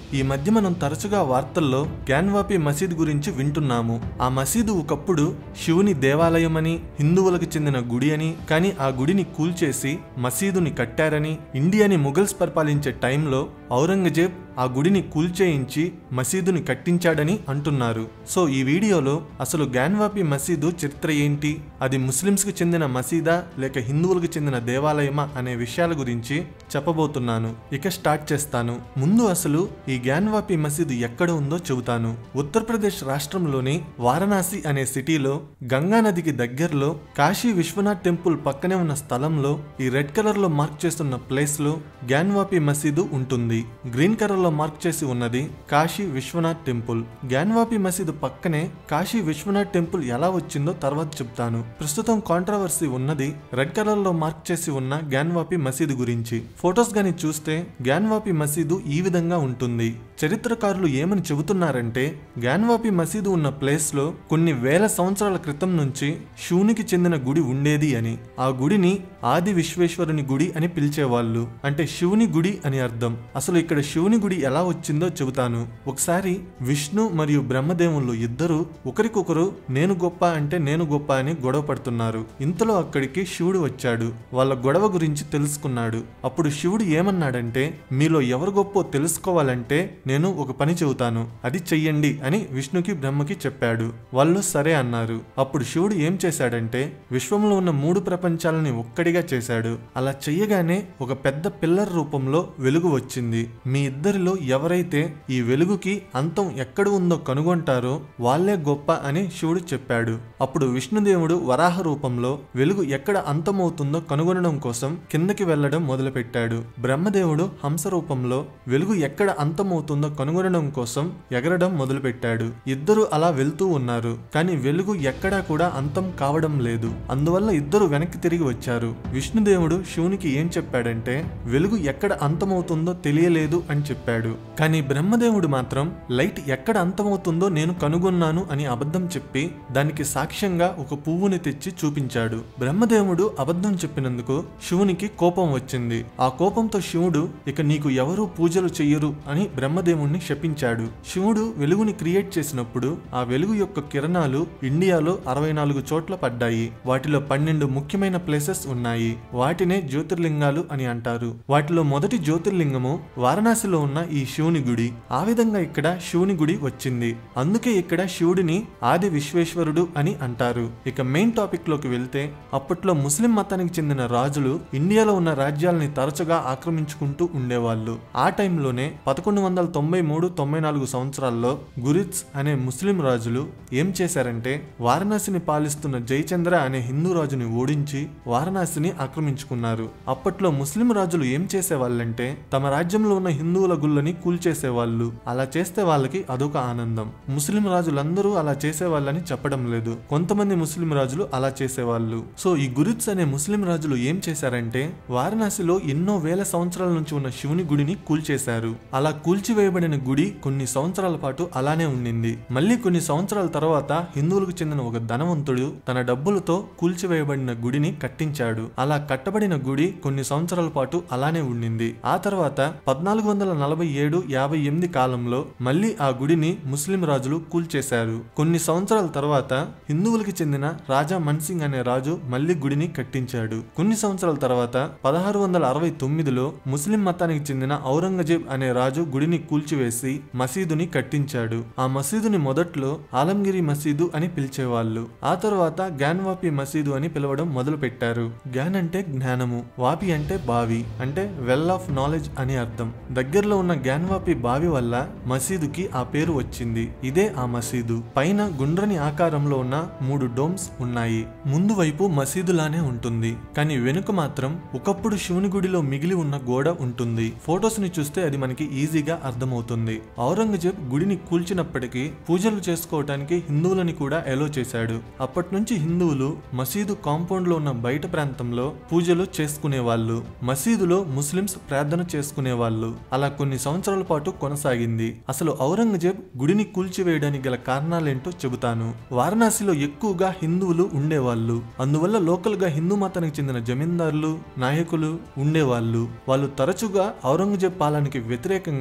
ఈ మధ్య మనం తరచుగా వార్తల్లో గ్యాన్వాపి మసీద్ గురించి వింటున్నాము ఆ మసీదు ఒకప్పుడు శివుని దేవాలయమని హిందువులకు చెందిన గుడి అని కానీ ఆ గుడిని కూల్చేసి మసీదుని కట్టారని ఇండియాని ముఘల్స్ పరిపాలించే టైంలో ఔరంగజేబ్ ఆ గుడిని కూల్చేయించి మసీదుని కట్టించాడని అంటున్నారు సో ఈ వీడియోలో అసలు గ్యాన్వాపి మసీదు చరిత్ర ఏంటి అది ముస్లిమ్స్కి చెందిన మసీదా లేక హిందువులకు చెందిన దేవాలయమా అనే విషయాల గురించి చెప్పబోతున్నాను ఇక స్టార్ట్ చేస్తాను ముందు అసలు ఈ గ్యాన్వాపి మసీదు ఎక్కడ ఉందో చెబుతాను ఉత్తరప్రదేశ్ రాష్ట్రంలోని వారణాసి అనే సిటీలో గంగా నదికి దగ్గరలో కాశీ విశ్వనాథ్ టెంపుల్ పక్కనే ఉన్న స్థలంలో ఈ రెడ్ కలర్ లో మార్క్ చేస్తున్న ప్లేస్ లో గ్యాన్వాపి మసీదు ఉంటుంది గ్రీన్ కలర్ లో మార్క్ చేసి ఉన్నది కాశీ విశ్వనాథ్ టెంపుల్ గ్యాన్వాపి మసీదు పక్కనే కాశీ విశ్వనాథ్ టెంపుల్ ఎలా వచ్చిందో తర్వాత చెప్తాను ప్రస్తుతం కాంట్రవర్సీ ఉన్నది రెడ్ కలర్ లో మార్క్ చేసి ఉన్న గ్యాన్వాపి మసీదు గురించి ఫొటోస్ గాని చూస్తే గ్యాన్వాపి మసీదు ఈ విధంగా ఉంటుంది చరిత్రకారులు ఏమని చెబుతున్నారంటే గ్యాన్వాపి మసీదు ఉన్న ప్లేస్ లో కొన్ని వేల సంవత్సరాల క్రితం నుంచి శివునికి చెందిన గుడి ఉండేది అని ఆ గుడిని ఆది విశ్వేశ్వరుని గుడి అని పిలిచేవాళ్ళు అంటే శివుని గుడి అని అర్థం అసలు ఇక్కడ శివుని గుడి ఎలా వచ్చిందో చెబుతాను ఒకసారి విష్ణు మరియు బ్రహ్మదేవుళ్ళు ఇద్దరు ఒకరికొకరు నేను గొప్ప అంటే నేను గొప్ప అని గొడవ పడుతున్నారు ఇంతలో అక్కడికి శివుడు వచ్చాడు వాళ్ళ గొడవ గురించి తెలుసుకున్నాడు అప్పుడు శివుడు ఏమన్నాడంటే మీలో ఎవరు గొప్పో తెలుసుకోవాలంటే నేను ఒక పని చెబుతాను అది చెయ్యండి అని విష్ణుకి బ్రహ్మకి చెప్పాడు వాళ్ళు సరే అన్నారు అప్పుడు శివుడు ఏం చేశాడంటే విశ్వంలో ఉన్న మూడు ప్రపంచాలని ఒక్కడిగా చేశాడు అలా చెయ్యగానే ఒక పెద్ద పిల్లర్ రూపంలో వెలుగు వచ్చింది మీ ఇద్దరిలో ఎవరైతే ఈ వెలుగుకి అంతం ఎక్కడ ఉందో కనుగొంటారో వాళ్ళే గొప్ప అని శివుడు చెప్పాడు అప్పుడు విష్ణుదేవుడు వరాహ రూపంలో వెలుగు ఎక్కడ అంతమవుతుందో కనుగొనడం కోసం కిందకి వెళ్లడం మొదలుపెట్టాడు బ్రహ్మదేవుడు హంస రూపంలో వెలుగు ఎక్కడ అంతమవుతుందో కనుగొనడం కోసం ఎగరడం మొదలుపెట్టాడు ఇద్దరు అలా వెళ్తూ ఉన్నారు కానీ వెలుగు ఎక్కడా కూడా అంతం కావడం లేదు అందువల్ల ఇద్దరు వెనక్కి తిరిగి వచ్చారు విష్ణుదేవుడు శివునికి ఏం చెప్పాడంటే వెలుగు ఎక్కడ అంతమవుతుందో తెలియలేదు అని చెప్పాడు కానీ బ్రహ్మదేవుడు మాత్రం లైట్ ఎక్కడ అంతమవుతుందో నేను కనుగొన్నాను అని అబద్ధం చెప్పి దానికి సాక్ష్యంగా ఒక పువ్వుని తెచ్చి చూపించాడు బ్రహ్మదేవుడు అబద్ధం చెప్పినందుకు శివునికి కోపం వచ్చింది ఆ కోపంతో శివుడు ఇక నీకు ఎవరూ పూజలు చెయ్యరు అని బ్రహ్మదేవుణ్ణి శపించాడు శివుడు వెలుగుని క్రియేట్ చేసినప్పుడు ఆ వెలుగు యొక్క కిరణాలు ఇండియాలో అరవై నాలుగు చోట్ల పడ్డాయి వాటిలో పన్నెండు ముఖ్యమైన ప్లేసెస్ ఉన్నాయి వాటినే జ్యోతిర్లింగాలు అని అంటారు వాటిలో మొదటి జ్యోతిర్లింగము వారణాసిలో ఉన్న ఈ శివుని గుడి ఆ విధంగా ఇక్కడ శివుని గుడి వచ్చింది అందుకే ఇక్కడ శివుడిని ఆది విశ్వేశ్వరుడు అని అంటారు ఇక మెయిన్ టాపిక్ లోకి వెళ్తే అప్పట్లో ముస్లిం మతానికి చెందిన రాజులు ఇండియాలో ఉన్న రాజ్యాలని తరచుగా ఆక్రమించుకుంటూ ఉండేవాళ్ళు ఆ టైంలోనే పదకొండు వందల తొంభై మూడు తొంభై నాలుగు సంవత్సరాల్లో గురిత్స్ అనే ముస్లిం రాజులు ఏం చేశారంటే వారణాసిని పాలిస్తున్న జయచంద్ర అనే హిందూ రాజుని ఓడించి వారణాసిని ఆక్రమించుకున్నారు అప్పట్లో ముస్లిం రాజులు ఏం చేసేవాళ్ళంటే తమ రాజ్యంలో ఉన్న హిందువుల గుళ్ళని కూల్చేసేవాళ్ళు అలా చేస్తే వాళ్ళకి అదొక ఆనందం ముస్లిం రాజులందరూ అలా చేసేవాళ్ళని చెప్పడం లేదు కొంతమంది ముస్లిం రాజులు అలా చేసేవాళ్ళు సో ఈ గురిత్స్ అనే ముస్లిం రాజులు ఏం చేశారంటే వారణాసిలో ఎన్నో వేల సంవత్సరాల నుంచి ఉన్న శివుని గుడిని కూల్చేశారు అలా కూల్చివేయబడిన గుడి కొన్ని సంవత్సరాల పాటు అలానే ఉండింది మళ్ళీ కొన్ని సంవత్సరాల తర్వాత హిందువులకు చెందిన ఒక ధనవంతుడు తన డబ్బులతో కూల్చివేయబడిన గుడిని కట్టించాడు అలా కట్టబడిన గుడి కొన్ని సంవత్సరాల పాటు అలానే ఉండింది ఆ తర్వాత పద్నాలుగు వందల నలభై ఏడు యాభై ఎనిమిది కాలంలో మళ్ళీ ఆ గుడిని ముస్లిం రాజులు కూల్చేశారు కొన్ని సంవత్సరాల తర్వాత హిందువులకి చెందిన రాజా మన్సింగ్ అనే రాజు మళ్ళీ గుడిని కట్టించాడు కొన్ని సంవత్సరాల తర్వాత పదహారు వందల అరవై తొమ్మిదిలో ముస్లిం మతానికి చెందిన ఔరంగజేబ్ అనే రాజు గుడిని కూల్చివేసి మసీదుని కట్టించాడు ఆ మసీదుని మొదట్లో ఆలంగిరి మసీదు అని పిలిచేవాళ్ళు ఆ తర్వాత గ్యాన్వాపి మసీదు అని పిలవడం మొదలు పెట్టారు గ్యాన్ అంటే జ్ఞానము వాపి అంటే బావి అంటే వెల్ ఆఫ్ నాలెడ్జ్ అని అర్థం దగ్గరలో ఉన్న గ్యాన్వాపి బావి వల్ల మసీదుకి ఆ పేరు వచ్చింది ఇదే ఆ మసీదు పైన గుండ్రని ఆకారంలో ఉన్న మూడు డోమ్స్ ఉన్నాయి ముందు వైపు మసీదులానే ఉంటుంది కానీ వెనుక మాత్రం ఒకప్పుడు శివుని గుడిలో మిగిలి ఉన్న గోడ ఉంటుంది ఫొటోస్ ని చూస్తే అది మనకి ఈజీగా అర్థమవుతుంది ఔరంగజేబ్ గుడిని కూల్చినప్పటికీ పూజలు చేసుకోవటానికి హిందువులని కూడా ఎలో చేశాడు అప్పటి నుంచి హిందువులు మసీదు కాంపౌండ్ లో ఉన్న బయట ప్రాంతంలో పూజలు చేసుకునేవాళ్ళు మసీదులో ముస్లిమ్స్ ప్రార్థన చేసుకునేవాళ్ళు అలా కొన్ని సంవత్సరాల పాటు కొనసాగింది అసలు ఔరంగజేబ్ గుడిని కూల్చివేయడానికి గల కారణాలేంటో చెబుతాను వారణాసిలో ఎక్కువగా హిందువులు ఉండేవాళ్ళు అందువల్ల లోకల్ గా హిందూ మతానికి చెందిన జమీందారులు నాయకులు ఉండేవాళ్ళు వాళ్ళు తరచుగా ఔరంగజేబ్ పాలనకి వ్యతిరేకంగా తిరుగుబాటు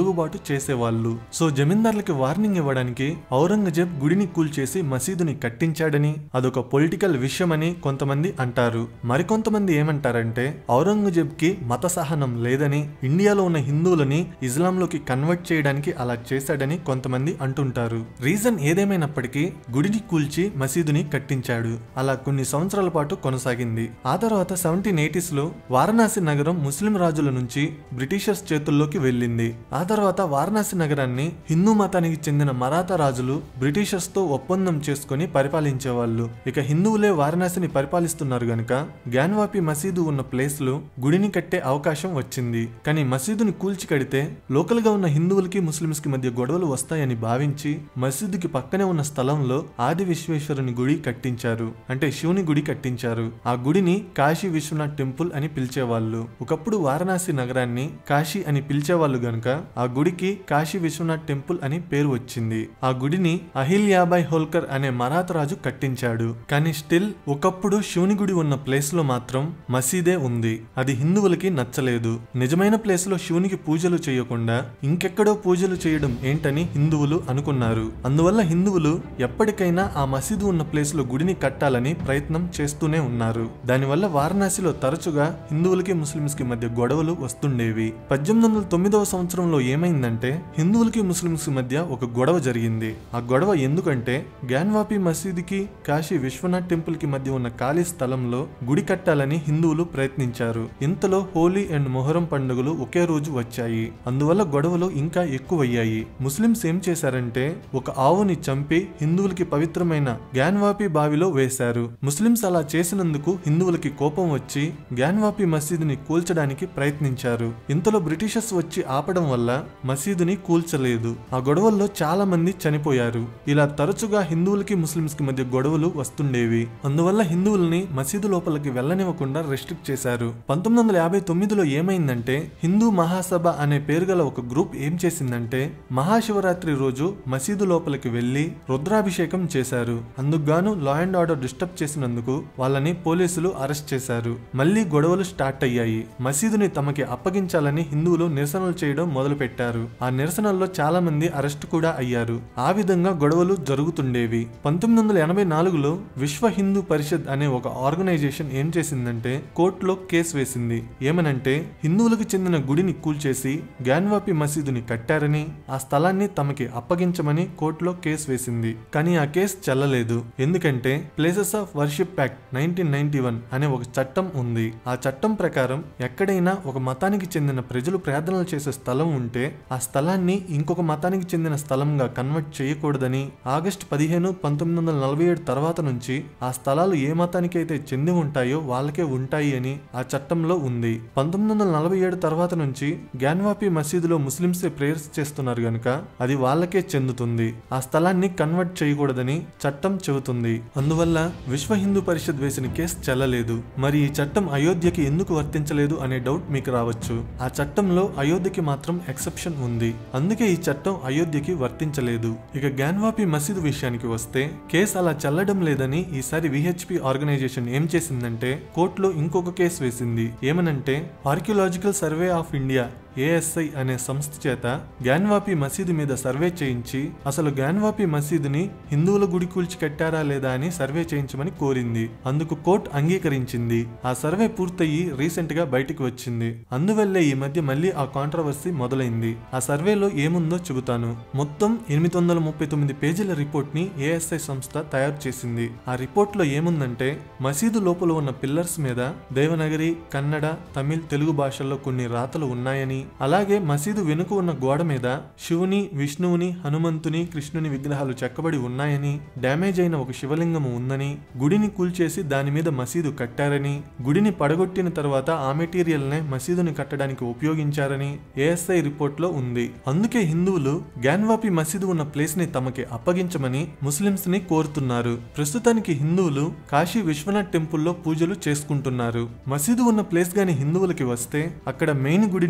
తిరుగుబాటు చేసేవాళ్ళు సో జమీందార్లకి వార్నింగ్ ఇవ్వడానికి ఔరంగజేబ్ గుడిని కూల్చేసి మసీదుని కట్టించాడని అదొక పొలిటికల్ విషయమని కొంతమంది అంటారు మరికొంతమంది ఏమంటారంటే ఔరంగజేబ్ కి మత సహనం లేదని ఇండియాలో ఉన్న హిందువులని ఇస్లాంలోకి కన్వర్ట్ చేయడానికి అలా చేశాడని కొంతమంది అంటుంటారు రీజన్ ఏదేమైనప్పటికీ గుడిని కూల్చి మసీదుని కట్టించాడు అలా కొన్ని సంవత్సరాల పాటు కొనసాగింది ఆ తర్వాత సెవెంటీన్ ఎయిటీస్ లో వారణాసి నగరం ముస్లిం రాజుల నుంచి బ్రిటిషర్స్ చేతుల్లోకి వెళ్ళింది ఆ తర్వాత వారణాసి నగరాన్ని హిందూ మతానికి చెందిన మరాఠా రాజులు బ్రిటిషర్స్ తో ఒప్పందం చేసుకుని పరిపాలించేవాళ్ళు ఇక హిందువులే వారణాసిని పరిపాలిస్తున్నారు గనుక గ్యాన్వాపి మసీదు ఉన్న ప్లేస్ లో గుడిని కట్టే అవకాశం వచ్చింది కానీ మసీదుని కూల్చి కడితే లోకల్ గా ఉన్న హిందువులకి ముస్లింస్ కి మధ్య గొడవలు వస్తాయని భావించి మసీదుకి పక్కనే ఉన్న స్థలంలో ఆది విశ్వేశ్వరుని గుడి కట్టించారు అంటే శివుని గుడి కట్టించారు ఆ గుడిని కాశీ విశ్వనాథ్ టెంపుల్ అని పిలిచేవాళ్ళు ఒకప్పుడు వారణాసి నగరాన్ని కాశీ అని పిలిచేవాళ్ళు గనుక ఆ గుడికి కాశీ విశ్వనాథ్ టెంపుల్ అని పేరు వచ్చింది ఆ గుడిని అహిల్యాబాయ్ హోల్కర్ అనే మరాఠ రాజు కట్టించాడు కానీ స్టిల్ ఒకప్పుడు శివుని గుడి ఉన్న ప్లేస్ లో మాత్రం మసీదే ఉంది అది హిందువులకి నచ్చలేదు నిజమైన ప్లేస్ లో శివునికి పూజలు చేయకుండా ఇంకెక్కడో పూజలు చేయడం ఏంటని హిందువులు అనుకున్నారు అందువల్ల హిందువులు ఎప్పటికైనా ఆ మసీదు ఉన్న ప్లేస్ లో గుడిని కట్టాలని ప్రయత్నం చేస్తూనే ఉన్నారు దానివల్ల వారణాసిలో తరచుగా హిందువులకి ముస్లింస్ కి మధ్య గొడవలు వస్తుండేవి పద్దెనిమిది వందల తొమ్మిదవ సంవత్సరంలో ఏమైందంటే హిందువులకి ముస్లింస్ మధ్య ఒక గొడవ జరిగింది ఆ గొడవ ఎందుకంటే గ్యాన్వాపి మసీదుకి కాశీ విశ్వనాథ్ టెంపుల్ కి మధ్య ఉన్న ఖాళీ స్థలంలో గుడి కట్టాలని హిందువులు ప్రయత్నించారు ఇంతలో హోలీ అండ్ మొహరం పండుగలు ఒకే రోజు వచ్చాయి అందువల్ల గొడవలు ఇంకా ఎక్కువయ్యాయి ముస్లింస్ ఏం చేశారంటే ఒక ఆవుని చంపి హిందువులకి పవిత్రమైన గ్యాన్వాపి బావిలో వేశారు ముస్లింస్ అలా చేసినందుకు హిందువులకి కోపం వచ్చి గ్యాన్వాపి మసీదుని కూల్చడానికి ప్రయత్నించారు ఇంతలో బ్రిటిషర్స్ వచ్చి ఆపడం వల్ల మసీదుని కూల్చలేదు ఆ గొడవల్లో చాలా మంది చనిపోయారు ఇలా తరచుగా హిందువులకి ముస్లింస్ కి మధ్య గొడవలు వస్తుండేవి అందువల్ల హిందువుల్ని మసీదు లోపలికి వెళ్ళనివ్వకుండా రెస్ట్రిక్ట్ చేశారు పంతొమ్మిది వందల యాభై తొమ్మిదిలో ఏమైందంటే హిందూ మహాసభ అనే పేరు గల ఒక గ్రూప్ ఏం చేసిందంటే మహాశివరాత్రి రోజు మసీదు లోపలికి వెళ్లి రుద్రాభిషేకం చేశారు అందుకుగాను లా అండ్ ఆర్డర్ డిస్టర్బ్ చేసినందుకు వాళ్ళని పోలీసులు అరెస్ట్ చేశారు మళ్ళీ గొడవలు స్టార్ట్ అయ్యాయి మసీదుని తమకి అప్పగించాలని హిందువులు నిరసనలు చేయడం మొదలు పెట్టారు ఆ నిరసనల్లో చాలా మంది అరెస్ట్ కూడా అయ్యారు ఆ విధంగా గొడవలు జరుగుతుండేవి పంతొమ్మిది వందల ఎనభై నాలుగులో విశ్వ హిందూ పరిషత్ అనే ఒక ఆర్గనైజేషన్ ఏం చేసిందంటే కోర్టులో కేసు వేసింది ఏమనంటే హిందువులకు చెందిన గుడిని కూల్చేసి గ్యాన్వాపి మసీదుని కట్టారని ఆ స్థలాన్ని తమకి అప్పగించమని కోర్టులో కేసు వేసింది కానీ ఆ కేసు చెల్లలేదు ఎందుకంటే places of worship act nineteen ninety one అనే ఒక చట్టం ఉంది ఆ చట్టం ప్రకారం ఎక్కడైనా ఒక మతానికి చెందిన ప్రజలు ప్రార్థనలు చేసే స్థలం ఉంటే ఆ స్థలాన్ని ఇంకొక మతానికి చెందిన స్థలంగా కన్వర్ట్ చేయకూడదని ఆగస్టు పదిహేను పంతొమ్మిది వందల నలభై ఏడు తర్వాత నుంచి ఆ స్థలాలు ఏ మతానికి అయితే చెంది ఉంటాయో వాళ్ళకే ఉంటాయి అని ఆ చట్టంలో ఉంది పంతొమ్మిది వందల నలభై ఏడు తర్వాత నుంచి గ్యాన్వాపి మసీదులో ముస్లింసే ప్రేయర్స్ చేస్తున్నారు గనుక అది వాళ్ళకే చెందుతుంది ఆ స్థలాన్ని కన్వర్ట్ చేయకూడదని చట్టం చెబుతుంది అందువల్ల విశ్వ హిందూ పరిషత్ వేసిన కేసు చెల్లలేదు మరి ఈ చట్టం అయోధ్యకి ఎందుకు వర్తించలేదు అనే డౌట్ మీకు రావచ్చు ఆ చట్టంలో అయోధ్యకి మాత్రం ఎక్సెప్షన్ ఉంది అందుకే ఈ చట్టం అయోధ్యకి వర్తించలేదు ఇక గ్యాన్వాపి మసీదు విషయానికి వస్తే కేసు అలా చెల్లడం లేదని ఈసారి విహెచ్పి ఆర్గనైజేషన్ ఏం చేసిందంటే కోర్టులో ఇంకొక కేసు వేసింది ఏమనంటే archaeological survey of India ASI అనే సంస్థ చేత గ్యాన్వాపి మసీదు మీద సర్వే చేయించి అసలు గ్యాన్వాపి మసీదుని హిందువుల గుడి కూల్చి కట్టారా లేదా అని సర్వే చేయించమని కోరింది అందుకు కోర్టు అంగీకరించింది ఆ సర్వే పూర్తయి రీసెంట్ గా బయటికి వచ్చింది అందువల్లే ఈ మధ్య మళ్ళీ ఆ కాంట్రవర్సీ మొదలైంది ఆ సర్వేలో ఏముందో చెబుతాను మొత్తం ఎనిమిది వందల ముప్పై తొమ్మిది పేజీల రిపోర్ట్ ని ఏఎస్ఐ సంస్థ తయారు చేసింది ఆ రిపోర్ట్ లో ఏముందంటే మసీదు లోపల ఉన్న పిల్లర్స్ మీద దేవనగరి కన్నడ తమిళ్ తెలుగు భాషల్లో కొన్ని రాతలు ఉన్నాయని అలాగే మసీదు వెనుక ఉన్న గోడ మీద శివుని విష్ణువుని హనుమంతుని కృష్ణుని విగ్రహాలు చెక్కబడి ఉన్నాయని డ్యామేజ్ అయిన ఒక శివలింగము ఉందని గుడిని కూల్చేసి దాని మీద మసీదు కట్టారని గుడిని పడగొట్టిన తర్వాత ఆ మెటీరియల్ నే మసీదుని కట్టడానికి ఉపయోగించారని ఏఎస్ఐ రిపోర్ట్ లో ఉంది అందుకే హిందువులు గ్యాన్వాపి మసీదు ఉన్న ప్లేస్ ని తమకి అప్పగించమని ముస్లింస్ ని కోరుతున్నారు ప్రస్తుతానికి హిందువులు కాశీ విశ్వనాథ్ టెంపుల్లో పూజలు చేసుకుంటున్నారు మసీదు ఉన్న ప్లేస్ గాని హిందువులకి వస్తే అక్కడ మెయిన్ గుడిని కడదాం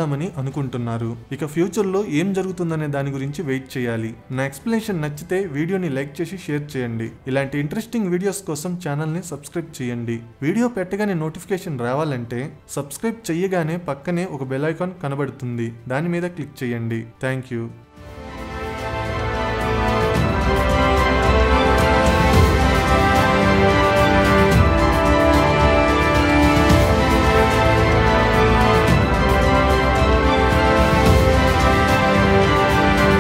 కడదామని అనుకుంటున్నారు ఇక ఫ్యూచర్ లో ఏం జరుగుతుందనే దాని గురించి వెయిట్ చేయాలి నా ఎక్స్ప్లెనేషన్ నచ్చితే వీడియోని లైక్ చేసి షేర్ చేయండి ఇలాంటి ఇంట్రెస్టింగ్ వీడియోస్ కోసం ఛానల్ ని సబ్స్క్రైబ్ చేయండి వీడియో పెట్టగానే నోటిఫికేషన్ రావాలంటే సబ్స్క్రైబ్ చేయగానే పక్కనే ఒక బెల్ ఐకాన్ కనబడుతుంది దాని మీద క్లిక్ చేయండి థ్యాంక్ యూ